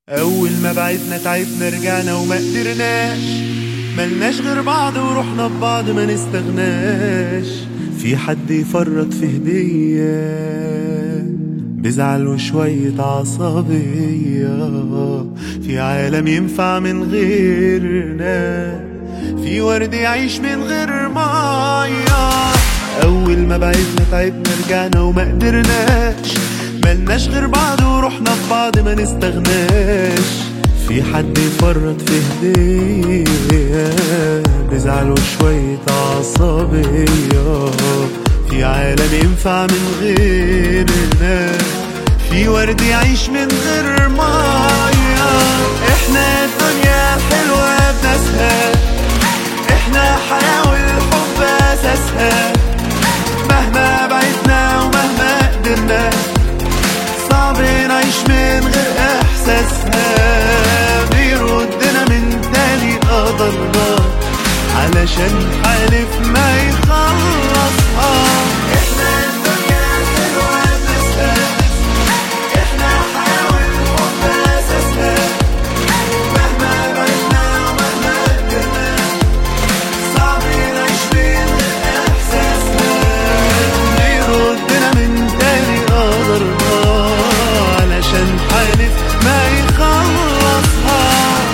أول ما بعدنا تعبنا رجعنا وما قدرناش ملناش غير بعض ورحنا ببعض ما نستغناش في حد يفرط في هدية بزعل وشوية عصبية في عالم ينفع من غيرنا في ورد يعيش من غير مية أول ما بعدنا تعبنا رجعنا وما قدرناش ملناش غير بعض ورحنا ببعض ما نستغناش في حد يفرط في هدية بزعل وشوية عصبية في عالم ينفع من غيرنا في ورد يعيش من غير مية احنا الدنيا الحلوة بناسها احنا حياة والحب اساسها مهما بعدنا ومهما قدرنا صعب نعيش من غير احساسها بيردنا من تاني قدرنا علشان حالف ما يخلصها احنا الدنيا الحلوة بنسها احنا حياة والحب اساسها مهما بعدنا ومهما قدرنا صعب نعيش من غير احساسها بيردنا من تاني قدرنا علشان حالف ما يخلصها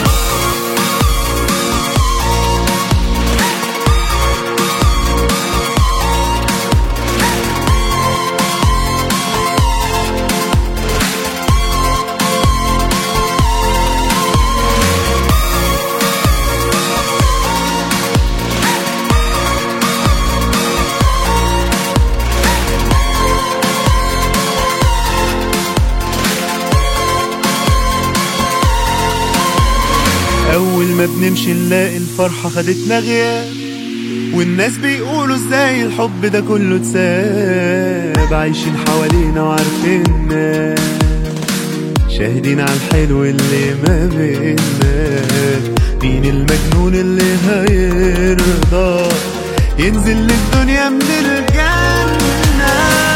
أول ما بنمشي نلاقي الفرحة خدتنا غياب والناس بيقولوا ازاي الحب ده كله اتساب عايشين حوالينا وعارفيننا شاهدين على الحلو اللي ما بينا مين المجنون اللي هيرضى ينزل للدنيا من الجنة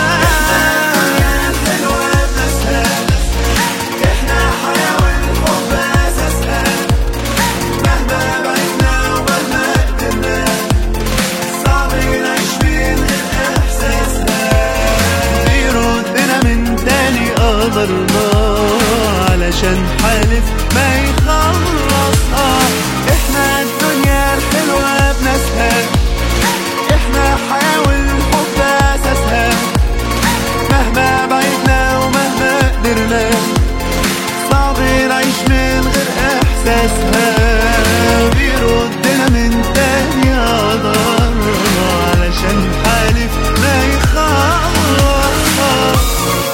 حلوة بناسها احنا حياة والحب اساسها مهما بعدنا ومهما قدرنا صعب نعيش من غير احساسنا بيردنا من تاني قدرنا علشان حالف ما يخلصها احنا الدنيا الحلوة بناسها احنا حياة والحب اساسها مهما بعدنا ومهما قدرنا صعب نعيش من غير احساسها بيردنا من تاني قدرنا علشان حالف ما يخلصها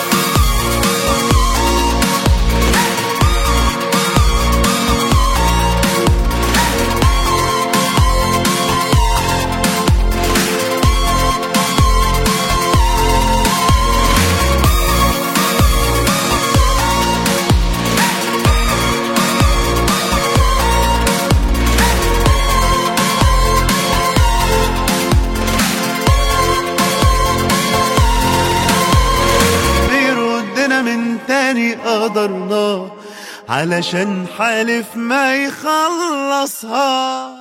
بيردنا من تاني قدرنا علشان حالف ما يخلصها